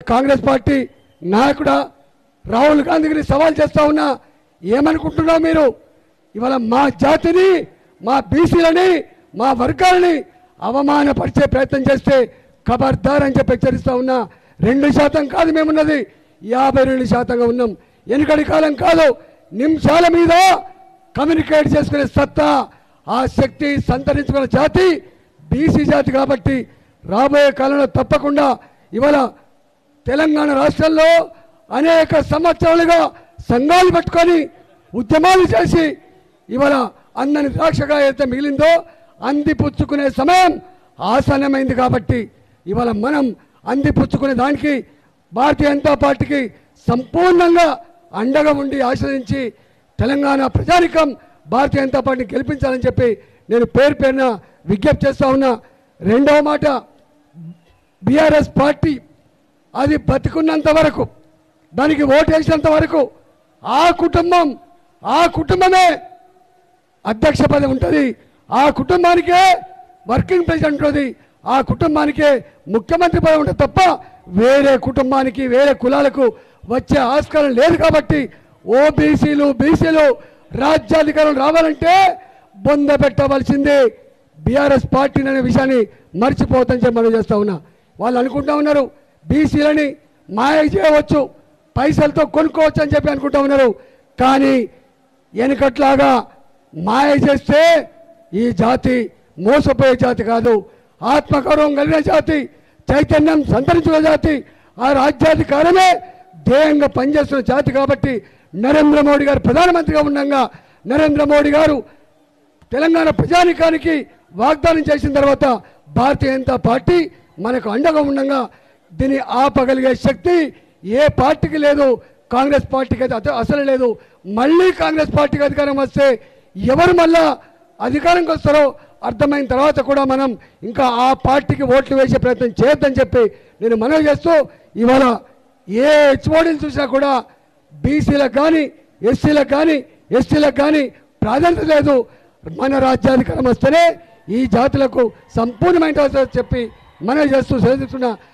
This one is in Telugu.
కాంగ్రెస్ పార్టీ నాయకుడా రాహుల్ గాంధీని సవాల్ చేస్తా ఉన్నా ఏమనుకుంటున్నావు మీరు ఇవాళ మా జాతిని మా బీసీలని మా వర్గాలని అవమానపరిచే ప్రయత్నం చేస్తే ఖబర్దార్ అని చెప్పి హెచ్చరిస్తా ఉన్నా రెండు శాతం కాదు మేమున్నది యాభై రెండు శాతంగా ఉన్నాం వెనుకటి కాలం కాదు నిమిషాల మీద కమ్యూనికేట్ చేసుకునే సత్తా ఆ శక్తి సంతరించుకున్న జాతి బీసీ జాతి కాబట్టి రాబోయే కాలంలో తప్పకుండా ఇవాళ తెలంగాణ రాష్ట్రంలో అనేక సంవత్సరాలుగా సంఘాలు పెట్టుకొని ఉద్యమాలు చేసి ఇవాళ అన్నని ద్రాక్షగా అయితే మిగిలిందో అందిపుచ్చుకునే సమయం ఆసన్నమైంది కాబట్టి ఇవాళ మనం అందిపుచ్చుకునే దానికి భారతీయ జనతా పార్టీకి సంపూర్ణంగా అండగా ఉండి ఆశ్రయించి తెలంగాణ ప్రజానికం భారతీయ జనతా పార్టీని గెలిపించాలని చెప్పి నేను పేరు పేరున విజ్ఞప్తి చేస్తా ఉన్నా రెండవ మాట బీఆర్ఎస్ పార్టీ అది బతికున్నంత వరకు దానికి ఓటేసినంత వరకు ఆ కుటుంబం ఆ కుటుంబమే అధ్యక్ష పదవి ఉంటుంది ఆ కుటుంబానికే వర్కింగ్ ప్రెసిడెంట్ ఉంటుంది ఆ కుటుంబానికే ముఖ్యమంత్రి పదవి ఉంటుంది తప్ప వేరే కుటుంబానికి వేరే కులాలకు వచ్చే ఆస్కారం లేదు కాబట్టి ఓబీసీలు బీసీలు రాజ్యాధికారం రావాలంటే బొంద పెట్టవలసిందే బీఆర్ఎస్ పార్టీ అనే విషయాన్ని మర్చిపోతని చెప్పి మనం చేస్తా ఉన్నా వాళ్ళు అనుకుంటా ఉన్నారు బీసీలని మాయ చేయవచ్చు పైసలతో కొనుక్కోవచ్చు అని చెప్పి అనుకుంటా ఉన్నారు కానీ వెనుకట్లాగా మాయ చేస్తే ఈ జాతి మోసపోయే జాతి కాదు ఆత్మగౌరవం కలిగిన జాతి చైతన్యం సంతరించిన జాతి ఆ రాజ్యాధికారమే ధ్యేయంగా పనిచేస్తున్న జాతి కాబట్టి నరేంద్ర మోడీ గారు ప్రధానమంత్రిగా ఉండగా నరేంద్ర మోడీ గారు తెలంగాణ ప్రజానికానికి వాగ్దానం చేసిన తర్వాత భారతీయ జనతా పార్టీ మనకు అండగా ఉండగా దీన్ని ఆపగలిగే శక్తి ఏ పార్టీకి లేదు కాంగ్రెస్ పార్టీకి అయితే అత- అసలు లేదు మళ్ళీ కాంగ్రెస్ పార్టీకి అధికారం వస్తే ఎవరు మళ్ళా అధికారంకి వస్తారో అర్థమైన తర్వాత కూడా మనం ఇంకా ఆ పార్టీకి ఓట్లు వేసే ప్రయత్నం చేయొద్దని చెప్పి నేను మనవి చేస్తూ ఇవాళ ఏ హెచ్ఓడిని చూసినా కూడా బీసీలకు కానీ ఎస్సీలకు కానీ ఎస్టీలకు కానీ ప్రాధాన్యత లేదు మన రాజ్యాధికారం వస్తేనే ఈ జాతులకు సంపూర్ణమైన అవసరం చెప్పి మనవి చేస్తూ సెలవుతున్నా